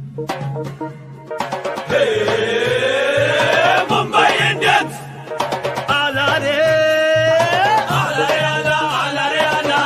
Mumbai Indians. Alare, alare, ala, alare, ala.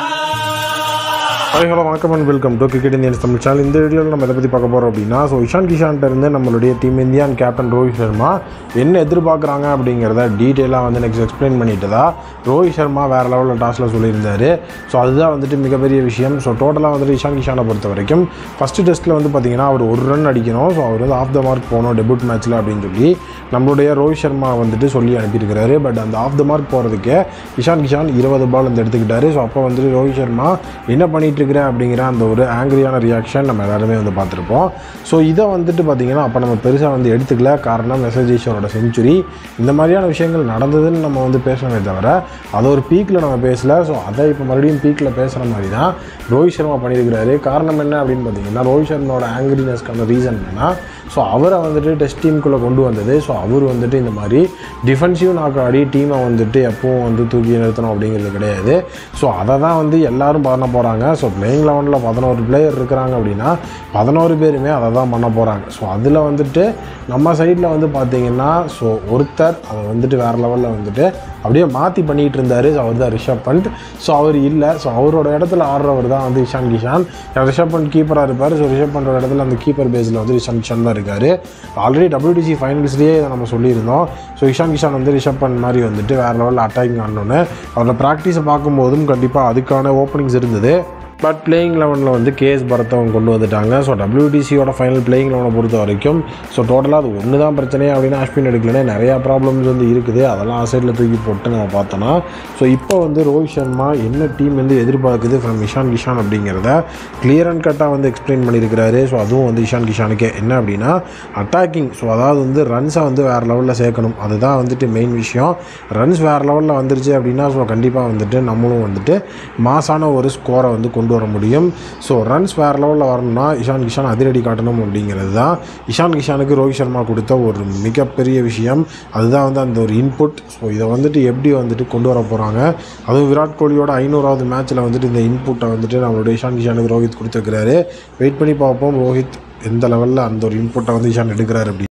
Hi hello வணக்கம் and welcome to cricket Indians Tamil channel இந்த வீடியோவில் நம்ம எதை பற்றி பார்க்க போகிறோம் அப்படின்னா ஸோ இஷான் கிஷான்ட்ட இருந்து நம்மளுடைய team India and captain Rohit Sharma என்ன எதிர்பார்க்குறாங்க அப்படிங்கிறத டீட்டெயிலாக வந்து நெக்ஸ்ட் எக்ஸ்பிளைன் பண்ணிட்டதா ரோஹித் சர்மா வேறு லெவலில் டாஸில் சொல்லியிருந்தாரு ஸோ அதுதான் வந்துட்டு மிகப்பெரிய விஷயம் ஸோ டோட்டலாக வந்துட்டு இஷான் கிஷானை பொறுத்த வரைக்கும் ஃபஸ்ட்டு டெஸ்ட்டில் வந்து பார்த்தீங்கன்னா அவர் ஒரு ரன் அடிக்கணும் ஸோ அவர் வந்து ஆஃப் த மார்க் போகணும் டெபியூட் மேட்ச்சில் அப்படின்னு சொல்லி நம்மளுடைய ரோஹித் சர்மா வந்துட்டு சொல்லி அனுப்பியிருக்கிறாரு பட் அந்த ஆஃப் த மார்க் போகிறதுக்கு இஷான் கிஷான் இருபது பால் வந்து எடுத்துக்கிட்டாரு ஸோ அப்போ வந்துட்டு ரோஹித் சர்மா என்ன பண்ணிட்டு இருக்கிறேன் அப்படிங்கிற அந்த ஒரு ஆங்கிரியான ரியாக்ஷன் நம்ம எல்லாருமே வந்து பார்த்துருப்போம் ஸோ இதை வந்துட்டு பார்த்தீங்கன்னா அப்போ நம்ம பெருசாக வந்து எடுத்துக்கல காரணம் எஸ்எஸ் ஈஸ்வரோட செஞ்சுரி இந்த மாதிரியான விஷயங்கள் நடந்ததுன்னு நம்ம வந்து பேசணுமே தவிர அதை ஒரு பீக்கில் நம்ம பேசல ஸோ அதை இப்போ மறுபடியும் பீக்கில் பேசுகிற மாதிரி தான் ரோஹித் சர்மா பண்ணியிருக்கிறாரு காரணம் என்ன அப்படின்னு பார்த்தீங்கன்னா ரோஹித் சர்மாவோட ஆங்கிரினஸ்க்கான ரீசன் என்னன்னா ஸோ அவரை வந்துட்டு டெஸ்ட் டீமுக்குள்ளே கொண்டு வந்தது ஸோ அவர் வந்துட்டு இந்த மாதிரி டிஃபென்சிவ் நாக்கு ஆடி டீமை வந்துட்டு எப்பவும் வந்து தூக்கி நிறுத்தணும் அப்படிங்கிறது கிடையாது ஸோ அதை தான் வந்து எல்லாரும் பண்ண போகிறாங்க ஸோ பிளேயிங் லெவனில் பதினோரு பிளேயர் இருக்கிறாங்க அப்படின்னா பதினோரு பேருமே அதை தான் பண்ண போகிறாங்க ஸோ அதில் வந்துட்டு நம்ம சைடில் வந்து பார்த்தீங்கன்னா ஸோ ஒருத்தர் அதை வந்துட்டு வேறு லெவலில் வந்துட்டு அப்படியே மாற்றி பண்ணிகிட்டு இருந்தார் ஸோ அவர் தான் ரிஷப் பண்ட் ஸோ அவர் இல்லை ஸோ அவரோட இடத்துல ஆடுறவர் தான் வந்து இஷான் கிஷான் ரிஷப் பண்ட் கீப்பராக இருப்பார் ஸோ ரிஷப் பண்டோட இடத்துல அந்த கீப்பர் பேஸில் வந்து இஷான் கிஷான் தான் இருக்கார் ஆல்ரெடி WTC ஃபைனல்ஸ்லேயே இதை நம்ம சொல்லியிருந்தோம் ஸோ இஷான் கிஷான் வந்து ரிஷப் பண்ட் மாதிரி வந்துட்டு வேறு லெவலில் அட்டாக்கிங் ஆடணுன்னு அவரோட ப்ராக்டிஸை பார்க்கும்போதும் கண்டிப்பாக அதுக்கான ஓப்பனிங்ஸ் இருந்தது பட் பிளேயிங் லெவனில் வந்து கேஎஸ் பரத் அவங்க கொண்டு வந்துட்டாங்க ஸோ டபிள்யூடிசியோட ஃபைனல் பிளேயிங் லெவனை பொறுத்த வரைக்கும் ஸோ டோட்டலாக அது ஒன்று தான் பிரச்சனை அப்படின்னு அஸ்வின் எடுக்கலனே நிறையா ப்ராப்ளம்ஸ் வந்து இருக்குது அதெல்லாம் சைடில் தூக்கி போட்டு நம்ம பார்த்தோன்னா ஸோ இப்போ வந்து ரோஹித் சர்மா என்ன டீம் வந்து எதிர்பார்க்குது ஃப்ரம் இஷான் கிஷான் அப்படிங்கிறத கிளியர் அண்ட் கட்டாக வந்து எக்ஸ்பிளைன் பண்ணியிருக்கிறாரு ஸோ அதுவும் வந்து இஷான் கிஷானுக்கே என்ன அப்படின்னா அட்டாக்கிங் ஸோ அதாவது வந்து ரன்ஸை வந்து வேறு லெவலில் சேர்க்கணும் அதுதான் வந்துட்டு மெயின் விஷயம் ரன்ஸ் வேறு லெவலில் வந்துருச்சு அப்படின்னா ஸோ கண்டிப்பாக வந்துட்டு நம்மளும் வந்துட்டு மாசான ஒரு ஸ்கோரை வந்து கொண்டு வர முடியும் ஸோ ரன்ஸ் வேறு லெவலில் வரணும்னா இஷான் கிஷான் அதிரடி காட்டணும் அப்படிங்கிறது தான் இஷான் கிஷானுக்கு ரோஹித் சர்மா கொடுத்த ஒரு மிகப்பெரிய விஷயம் அதுதான் வந்து அந்த ஒரு இன்புட் ஸோ இதை வந்துட்டு எப்படி வந்துட்டு கொண்டு வர போகிறாங்க அதுவும் விராட் கோலியோட ஐநூறாவது மேட்ச்சில் வந்துட்டு இந்த இன்புட்டை வந்துட்டு நம்மளுடைய இஷான் கிஷானுக்கு ரோஹித் கொடுத்துருக்கிறாரு வெயிட் பண்ணி பார்ப்போம் ரோஹித் எந்த லெவலில் அந்த ஒரு இன்புட்டை வந்து இஷான் எடுக்கிறாரு அப்படி